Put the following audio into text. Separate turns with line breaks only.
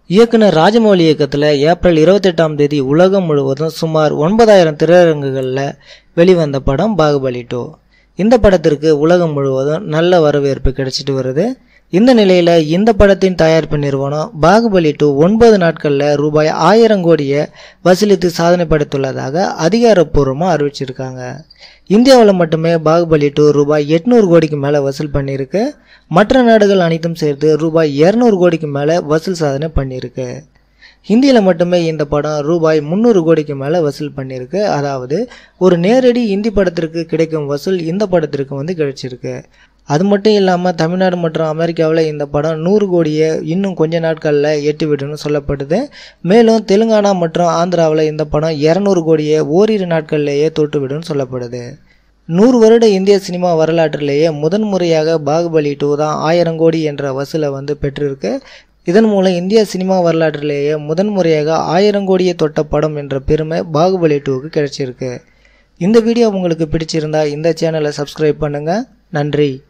இயக்குனர் ராஜமௌலி இயக்கத்தில் ஏப்ரல் இருபத்தெட்டாம் தேதி உலகம் முழுவதும் சுமார் ஒன்பதாயிரம் திரையரங்குகளில் வெளிவந்த படம் பாகுபலி டூ இந்த படத்திற்கு உலகம் முழுவதும் நல்ல வரவேற்பு கிடைச்சிட்டு வருது இந்த நிலையில் இந்த படத்தின் தயாரிப்பு நிறுவனம் பாகுபலி டூ ஒன்பது நாட்களில் ரூபாய் ஆயிரம் கோடியை வசூலித்து சாதனை படைத்துள்ளதாக அதிகாரப்பூர்வமாக அறிவிச்சிருக்காங்க இந்தியாவில் மட்டுமே பாகுபலி டூ ரூபாய் எட்நூறு கோடிக்கு மேலே வசூல் பண்ணியிருக்கு மற்ற நாடுகள் அனைத்தும் சேர்த்து ரூபாய் இரநூறு கோடிக்கு மேலே வசூல் சாதனை பண்ணியிருக்கு ஹிந்தியில் மட்டுமே இந்த படம் ரூபாய் முந்நூறு கோடிக்கு மேலே வசூல் பண்ணியிருக்கு அதாவது ஒரு நேரடி இந்தி படத்திற்கு கிடைக்கும் வசூல் இந்த படத்திற்கு வந்து கிடைச்சிருக்கு அது மட்டும் இல்லாமல் தமிழ்நாடு மற்றும் அமெரிக்காவில் இந்த படம் நூறு கோடியை இன்னும் கொஞ்ச நாட்களில் எட்டிவிடும்னு சொல்லப்படுது மேலும் தெலுங்கானா மற்றும் ஆந்திராவில் இந்த படம் இரநூறு கோடியை ஓரிரு நாட்கள்லேயே தொட்டுவிடும்னு சொல்லப்படுது நூறு வருட இந்திய சினிமா வரலாற்றிலேயே முதன்முறையாக பாகுபலி டூ தான் ஆயிரம் கோடி என்ற வசூலை வந்து பெற்றிருக்கு இதன் மூலம் இந்திய சினிமா வரலாற்றிலேயே முதன்முறையாக ஆயிரம் கோடியை தொட்ட படம் என்ற பெருமை பாகுபலி டூவுக்கு கிடைச்சிருக்கு இந்த வீடியோ உங்களுக்கு பிடிச்சிருந்தா இந்த சேனலை சப்ஸ்கிரைப் பண்ணுங்கள் நன்றி